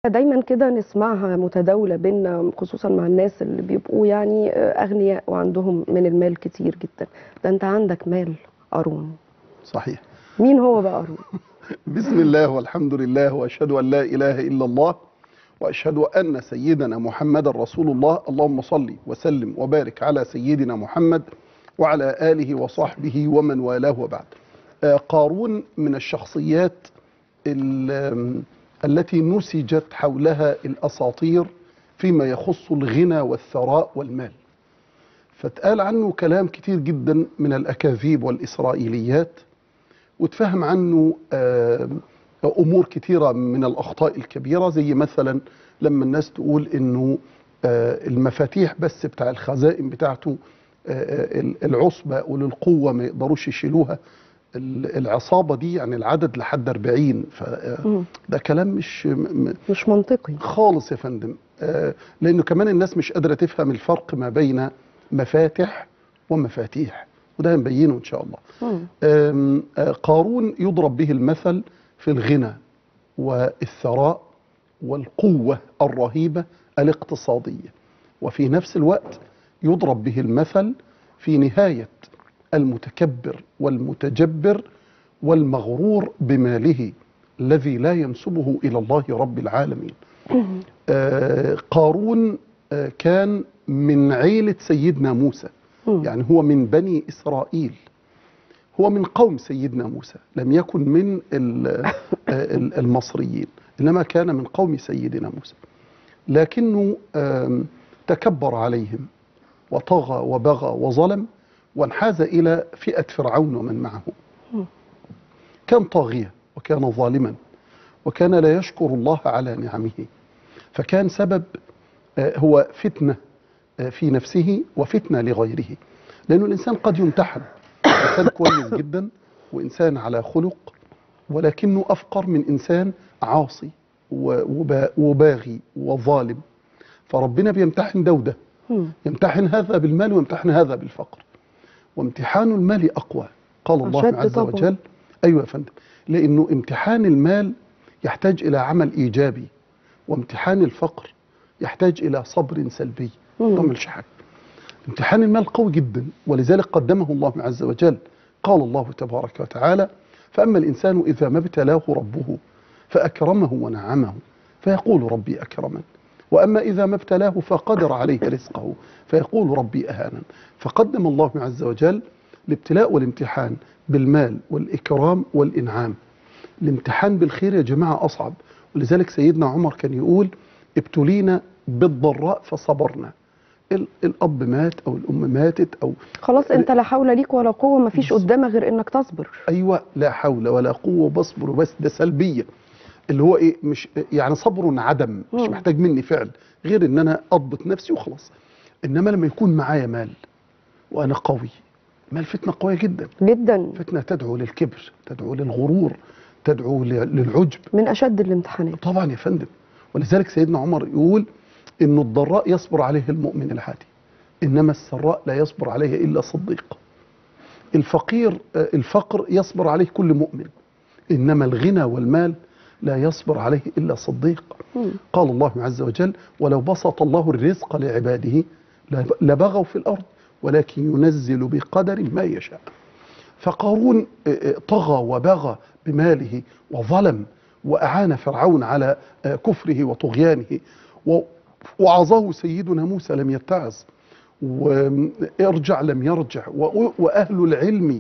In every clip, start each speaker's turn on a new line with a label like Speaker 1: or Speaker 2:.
Speaker 1: دايما كده نسمعها متداولة بينا خصوصا مع الناس اللي بيبقوا يعني أغنياء وعندهم من المال كتير جدا ده أنت عندك مال قارون
Speaker 2: صحيح
Speaker 1: مين هو بقى قارون؟
Speaker 2: بسم الله والحمد لله واشهد ان لا اله الا الله واشهد ان سيدنا محمد رسول الله اللهم صل وسلم وبارك على سيدنا محمد وعلى اله وصحبه ومن والاه وبعد آه، قارون من الشخصيات ال- التي نسجت حولها الاساطير فيما يخص الغنى والثراء والمال فتقال عنه كلام كتير جدا من الاكاذيب والاسرائيليات وتفهم عنه آه، امور كتيره من الاخطاء الكبيره زي مثلا لما الناس تقول انه آه، المفاتيح بس بتاع الخزائن بتاعته آه، آه، العصبه اولي القوه ما يقدروش يشيلوها ال- العصابه دي يعني العدد لحد 40
Speaker 1: مم.
Speaker 2: فده كلام مش م- م-
Speaker 1: مش منطقي
Speaker 2: خالص يا فندم آه، لانه كمان الناس مش قادره تفهم الفرق ما بين مفاتح ومفاتيح وده هنبينه ان شاء الله
Speaker 1: مم.
Speaker 2: آم، آه، قارون يضرب به المثل في الغنى والثراء والقوة الرهيبة الاقتصادية وفي نفس الوقت يضرب به المثل في نهاية المتكبر والمتجبر والمغرور بماله الذي لا ينسبه إلى الله رب العالمين آه، قارون آه، كان من عيلة سيدنا موسى
Speaker 1: مم.
Speaker 2: يعني هو من بني إسرائيل هو من قوم سيدنا موسى لم يكن من ال- ال- المصريين إنما كان من قوم سيدنا موسى لكنه آم، تكبر عليهم وطغى وبغى وظلم وانحاز إلى فئة فرعون ومن معه كان طاغية وكان ظالما وكان لا يشكر الله على نعمه فكان سبب آه، هو فتنة آه، في نفسه وفتنة لغيره لأنه الإنسان قد يمتحن إنسان كويس جدا وإنسان على خلق ولكنه أفقر من إنسان عاصي و- وبا- وباغي وظالم فربنا بيمتحن ده وده
Speaker 1: مم.
Speaker 2: يمتحن هذا بالمال ويمتحن هذا بالفقر وامتحان المال أقوى قال الله
Speaker 1: أشد
Speaker 2: عز
Speaker 1: طبعاً.
Speaker 2: وجل أيوة يا فندم لأنه امتحان المال يحتاج إلى عمل إيجابي وامتحان الفقر يحتاج إلى صبر سلبي
Speaker 1: مم.
Speaker 2: ما تعملش حاجة امتحان المال قوي جدا ولذلك قدمه الله عز وجل قال الله تبارك وتعالى فأما الإنسان إذا ما ابتلاه ربه فأكرمه ونعمه فيقول ربي أكرمن وأما إذا ما ابتلاه فقدر عليه رزقه فيقول ربي أهانا فقدم الله عز وجل الابتلاء والامتحان بالمال والإكرام والإنعام الامتحان بالخير يا جماعة أصعب ولذلك سيدنا عمر كان يقول ابتلينا بالضراء فصبرنا ال- الأب مات أو الأم ماتت أو
Speaker 1: خلاص أنت لا حول ليك ولا قوة مفيش قدامك غير إنك تصبر
Speaker 2: أيوة لا حول ولا قوة بصبر بس ده سلبية اللي هو إيه مش يعني صبر عدم مش
Speaker 1: مم.
Speaker 2: محتاج مني فعل غير إن أنا أضبط نفسي وخلاص إنما لما يكون معايا مال وأنا قوي مال فتنة قوية جدا
Speaker 1: جدا
Speaker 2: فتنة تدعو للكبر تدعو للغرور تدعو ل- للعجب
Speaker 1: من أشد الامتحانات
Speaker 2: طبعا يا فندم ولذلك سيدنا عمر يقول إن الضراء يصبر عليه المؤمن العادي إنما السراء لا يصبر عليه إلا صديق الفقير آه، الفقر يصبر عليه كل مؤمن إنما الغنى والمال لا يصبر عليه إلا صديق
Speaker 1: مم.
Speaker 2: قال الله عز وجل ولو بسط الله الرزق لعباده لب- لبغوا في الأرض ولكن ينزل بقدر ما يشاء فقارون آه، آه، طغى وبغى بماله وظلم وأعان فرعون على آه، كفره وطغيانه و- وعظه سيدنا موسى لم يتعظ وارجع لم يرجع و- وأهل العلم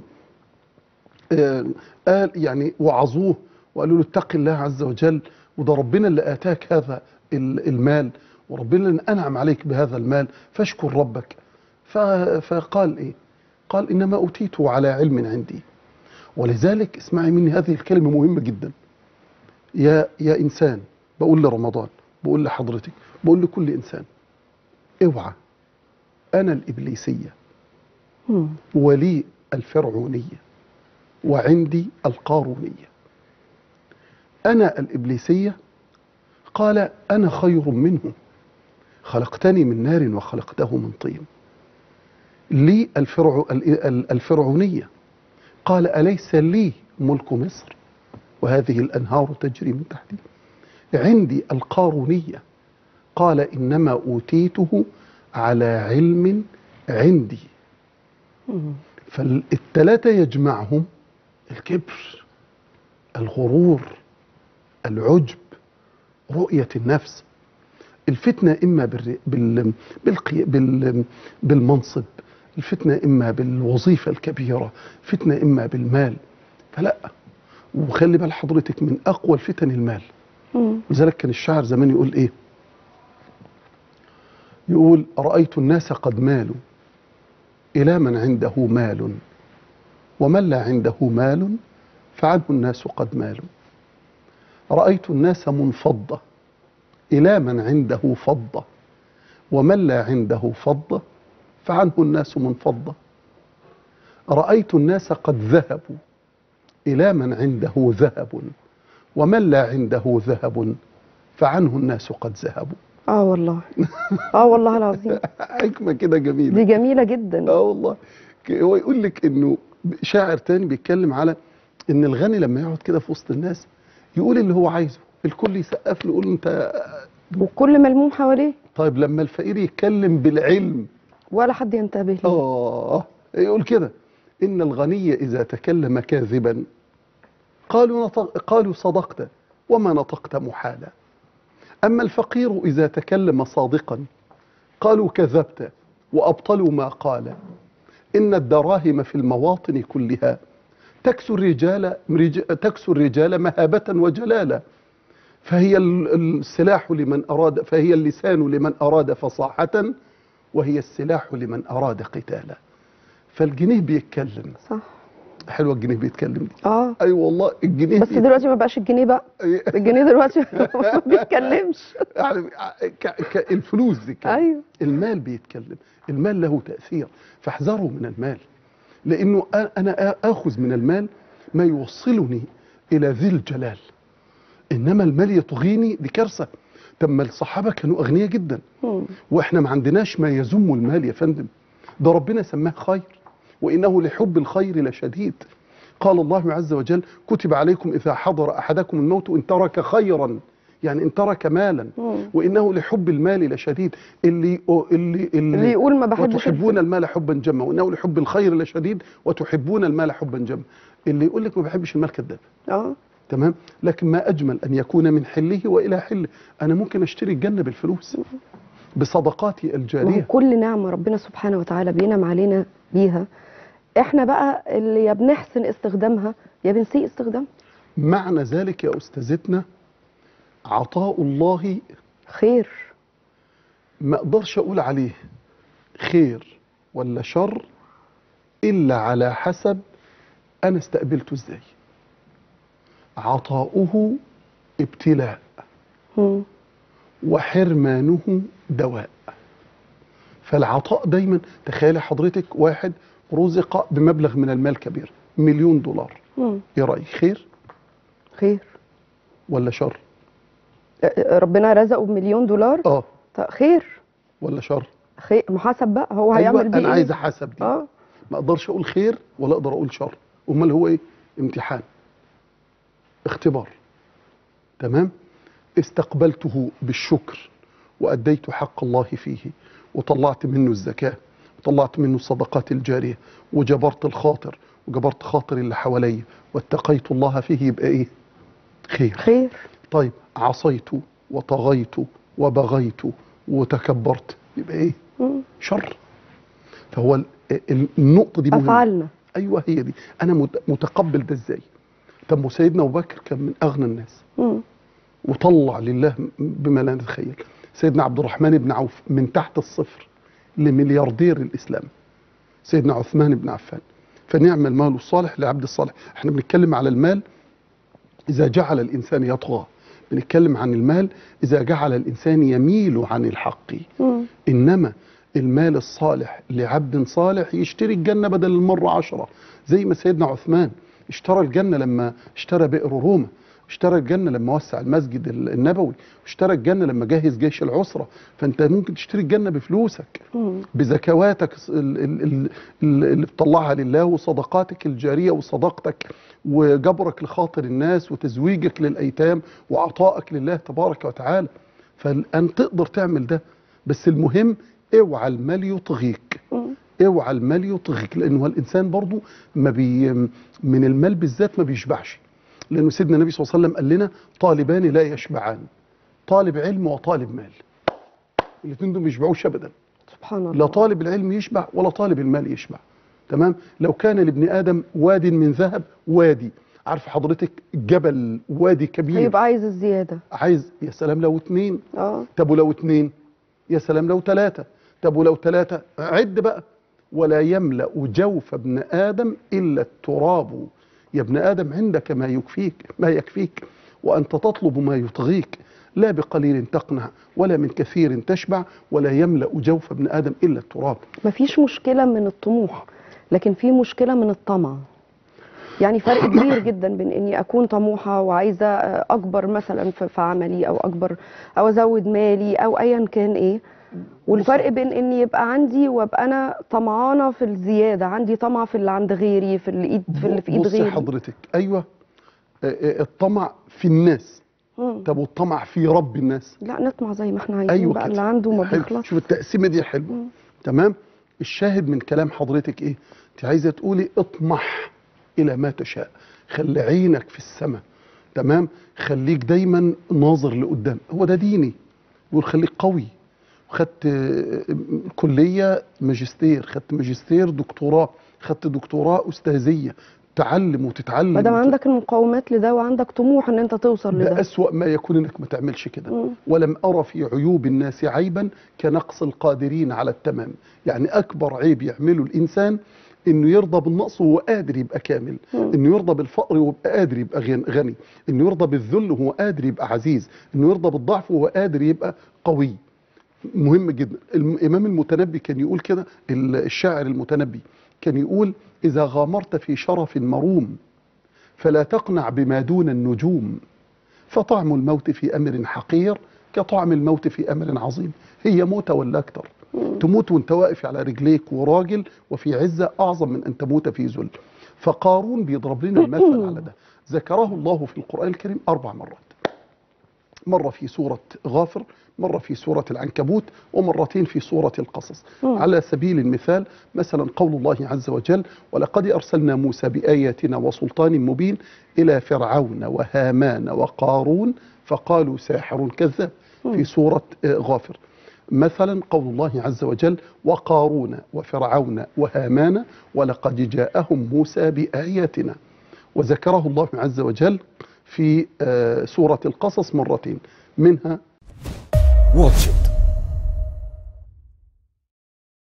Speaker 2: آه، قال يعني وعظوه وقالوا له اتق الله عز وجل وده ربنا اللي آتاك هذا ال- المال وربنا اللي أنعم عليك بهذا المال فاشكر ربك ف- فقال إيه قال إنما أوتيته على علم عندي ولذلك اسمعي مني هذه الكلمة مهمة جدا يا يا إنسان بقول لرمضان بقول لحضرتك بقول لكل إنسان اوعى أنا الإبليسية
Speaker 1: مم.
Speaker 2: ولي الفرعونية وعندي القارونية أنا الإبليسية قال أنا خير منه خلقتني من نار وخلقته من طين لي الفرع ال- ال- الفرعونية قال أليس لي ملك مصر وهذه الأنهار تجري من تحتي عندي القارونية قال إنما أوتيته على علم عندي
Speaker 1: مم.
Speaker 2: فالثلاثة يجمعهم الكبر الغرور العجب رؤية النفس الفتنة إما بالر- بال... بالقي... بال... بالمنصب الفتنة إما بالوظيفة الكبيرة فتنة إما بالمال فلا وخلي بال حضرتك من أقوى الفتن المال
Speaker 1: مم.
Speaker 2: لذلك كان الشاعر زمان يقول إيه يقول رأيت الناس قد مالوا إلى من عنده مال ومن لا عنده مال فعنه الناس قد مالوا رأيت الناس منفضة إلى من عنده فضة ومن لا عنده فضة فعنه الناس منفضة رأيت الناس قد ذهبوا إلى من عنده ذهب ومن لا عنده ذهب فعنه الناس قد ذهبوا
Speaker 1: اه والله اه والله العظيم
Speaker 2: حكمة كده جميلة
Speaker 1: دي جميلة جدا
Speaker 2: اه والله ك- هو يقول لك انه شاعر تاني بيتكلم على ان الغني لما يقعد كده في وسط الناس يقول اللي هو عايزه الكل يسقف له يقول له انت
Speaker 1: وكل ملموم حواليه
Speaker 2: طيب لما الفقير يتكلم بالعلم
Speaker 1: ولا حد ينتبه له
Speaker 2: اه يقول كده ان الغني اذا تكلم كاذبا قالوا نطق قالوا صدقت وما نطقت محالا اما الفقير اذا تكلم صادقا قالوا كذبت وابطلوا ما قال ان الدراهم في المواطن كلها تكسو الرجال رج- تكسو الرجال مهابه وجلالا فهي ال- السلاح لمن اراد فهي اللسان لمن اراد فصاحه وهي السلاح لمن اراد قتالا فالجنيه بيتكلم
Speaker 1: صح
Speaker 2: حلوه الجنيه بيتكلم دي
Speaker 1: اه
Speaker 2: اي أيوة والله الجنيه
Speaker 1: بس دلوقتي ما بقاش الجنيه بقى
Speaker 2: بيت-
Speaker 1: الجنيه دلوقتي ما بيتكلمش
Speaker 2: يعني ك... ك... الفلوس دي كده
Speaker 1: ايوه
Speaker 2: المال بيتكلم المال له تأثير فاحذروا من المال لأنه أ- أنا آخذ من المال ما يوصلني إلى ذي الجلال إنما المال يطغيني دي كارثة طب ما الصحابة كانوا أغنياء جدا
Speaker 1: مم.
Speaker 2: واحنا ما عندناش ما يذم المال يا فندم ده ربنا سماه خير وانه لحب الخير لشديد قال الله عز وجل كتب عليكم اذا حضر احدكم الموت ان ترك خيرا يعني ان ترك مالا
Speaker 1: مم.
Speaker 2: وانه لحب المال لشديد اللي اللي
Speaker 1: اللي يقول ما بحبش
Speaker 2: وتحبون المال حبا جما وانه لحب الخير لشديد وتحبون المال حبا جما اللي يقول لك ما بحبش المال كذاب
Speaker 1: اه
Speaker 2: تمام لكن ما اجمل ان يكون من حله والى حله انا ممكن اشتري الجنه بالفلوس بصدقاتي
Speaker 1: ما هو
Speaker 2: الجاريه
Speaker 1: كل نعمة ربنا سبحانه وتعالى بينعم علينا بيها احنا بقى اللي يا بنحسن استخدامها يا بنسيء استخدامها
Speaker 2: معنى ذلك يا استاذتنا عطاء الله
Speaker 1: خير
Speaker 2: ما اقدرش اقول عليه خير ولا شر الا على حسب انا استقبلته ازاي عطاؤه ابتلاء
Speaker 1: مم.
Speaker 2: وحرمانه دواء فالعطاء دايما تخيلي حضرتك واحد رزق بمبلغ من المال كبير مليون دولار
Speaker 1: مم.
Speaker 2: ايه رايك خير
Speaker 1: خير
Speaker 2: ولا شر
Speaker 1: آه، ربنا رزقه بمليون دولار
Speaker 2: اه
Speaker 1: طب خير
Speaker 2: ولا شر
Speaker 1: خير محاسب بقى هو
Speaker 2: ايوه
Speaker 1: هيعمل بيه
Speaker 2: انا
Speaker 1: إيه؟
Speaker 2: عايز احاسب دي
Speaker 1: اه
Speaker 2: ما اقدرش اقول خير ولا اقدر اقول شر امال هو ايه امتحان اختبار تمام استقبلته بالشكر واديت حق الله فيه وطلعت منه الزكاه وطلعت منه الصدقات الجاريه وجبرت الخاطر وجبرت خاطر اللي حواليا واتقيت الله فيه يبقى ايه خير
Speaker 1: خير
Speaker 2: طيب عصيت وطغيت وبغيت وتكبرت يبقى ايه
Speaker 1: مم.
Speaker 2: شر فهو ال- ال- النقطه دي مهمه
Speaker 1: افعالنا
Speaker 2: ايوه هي دي انا مت- متقبل ده ازاي طب ما سيدنا ابو بكر كان من اغنى الناس
Speaker 1: مم.
Speaker 2: وطلع لله بما لا نتخيل سيدنا عبد الرحمن بن عوف من تحت الصفر لملياردير الاسلام سيدنا عثمان بن عفان فنعم المال الصالح لعبد الصالح احنا بنتكلم على المال اذا جعل الانسان يطغى بنتكلم عن المال اذا جعل الانسان يميل عن الحق
Speaker 1: مم.
Speaker 2: انما المال الصالح لعبد صالح يشتري الجنه بدل المره عشرة زي ما سيدنا عثمان اشترى الجنه لما اشترى بئر روما اشترى الجنه لما وسع المسجد ال- النبوي واشترى الجنه لما جهز جيش العسره فانت ممكن تشتري الجنه بفلوسك
Speaker 1: مم.
Speaker 2: بزكواتك ال- ال- ال- ال- اللي بتطلعها لله وصدقاتك الجاريه وصداقتك وجبرك لخاطر الناس وتزويجك للايتام وعطائك لله تبارك وتعالى فان تقدر تعمل ده بس المهم اوعى المال يطغيك
Speaker 1: مم.
Speaker 2: اوعى المال يطغيك لان هو الانسان برضو ما بي من المال بالذات ما بيشبعش لانه سيدنا النبي صلى الله عليه وسلم قال لنا طالبان لا يشبعان طالب علم وطالب مال الاثنين دول ما يشبعوش ابدا
Speaker 1: سبحان الله
Speaker 2: لا طالب العلم يشبع ولا طالب المال يشبع تمام لو كان لابن ادم واد من ذهب وادي عارف حضرتك جبل وادي كبير
Speaker 1: هيبقى عايز الزياده
Speaker 2: عايز يا سلام لو اتنين
Speaker 1: اه
Speaker 2: طب ولو اتنين يا سلام لو تلاتة طب ولو تلاتة عد بقى ولا يملأ جوف ابن آدم إلا التراب يا ابن آدم عندك ما يكفيك ما يكفيك وأنت تطلب ما يطغيك لا بقليل تقنع ولا من كثير تشبع ولا يملأ جوف ابن آدم إلا التراب
Speaker 1: مفيش مشكله من الطموح لكن في مشكله من الطمع يعني فرق كبير جدا بين اني اكون طموحه وعايزه اكبر مثلا في في عملي او اكبر او ازود مالي او ايا كان ايه والفرق بين اني يبقى عندي وابقى انا طمعانه في الزياده عندي طمع في اللي عند غيري في اللي ايد في اللي في ايد
Speaker 2: بص
Speaker 1: غيري
Speaker 2: حضرتك أيوة آه، آه، الطمع في الناس
Speaker 1: مم.
Speaker 2: طب والطمع في رب الناس
Speaker 1: لا نطمع زي ما احنا عايزين
Speaker 2: ايوه
Speaker 1: بقى
Speaker 2: كده.
Speaker 1: اللي عنده ما
Speaker 2: حلو.
Speaker 1: بيخلصش
Speaker 2: شوف التقسيمه دي حلوه
Speaker 1: مم.
Speaker 2: تمام الشاهد من كلام حضرتك ايه انت عايزه تقولي اطمح الى ما تشاء خلي عينك في السماء تمام خليك دايما ناظر لقدام هو ده ديني يقول خليك قوي خدت آه، كليه ماجستير خدت ماجستير دكتوراه خدت دكتوراه استاذيه تعلم وتتعلم
Speaker 1: ما دام
Speaker 2: وت-
Speaker 1: عندك المقومات لده وعندك طموح ان انت توصل
Speaker 2: ده
Speaker 1: لده
Speaker 2: أسوأ ما يكون انك ما تعملش كده
Speaker 1: مم.
Speaker 2: ولم أرى في عيوب الناس عيبا كنقص القادرين على التمام يعني أكبر عيب يعمله الإنسان إنه يرضى بالنقص وهو قادر يبقى كامل
Speaker 1: مم.
Speaker 2: إنه يرضى بالفقر وهو قادر يبقى غن- غني إنه يرضى بالذل وهو قادر يبقى عزيز إنه يرضى بالضعف وهو قادر يبقى قوي مهم جدا الإمام المتنبي كان يقول كده ال- الشاعر المتنبي كان يقول إذا غامرت في شرف مروم فلا تقنع بما دون النجوم فطعم الموت في امر حقير كطعم الموت في امر عظيم هي موتة ولا اكتر تموت وانت واقف على رجليك وراجل وفي عزة اعظم من ان تموت في ذل فقارون بيضرب لنا المثل على ده ذكره الله في القرآن الكريم اربع مرات مرة في سورة غافر مرة في سورة العنكبوت ومرتين في سورة القصص
Speaker 1: مم.
Speaker 2: على سبيل المثال مثلا قول الله عز وجل ولقد أرسلنا موسى بآياتنا وسلطان مبين إلى فرعون وهامان وقارون فقالوا ساحر كذاب في سورة آه، غافر مثلا قول الله عز وجل وقارون وفرعون وهامان ولقد جاءهم موسى بآياتنا وذكره الله عز وجل في آه، سورة القصص مرتين منها
Speaker 3: واتش إت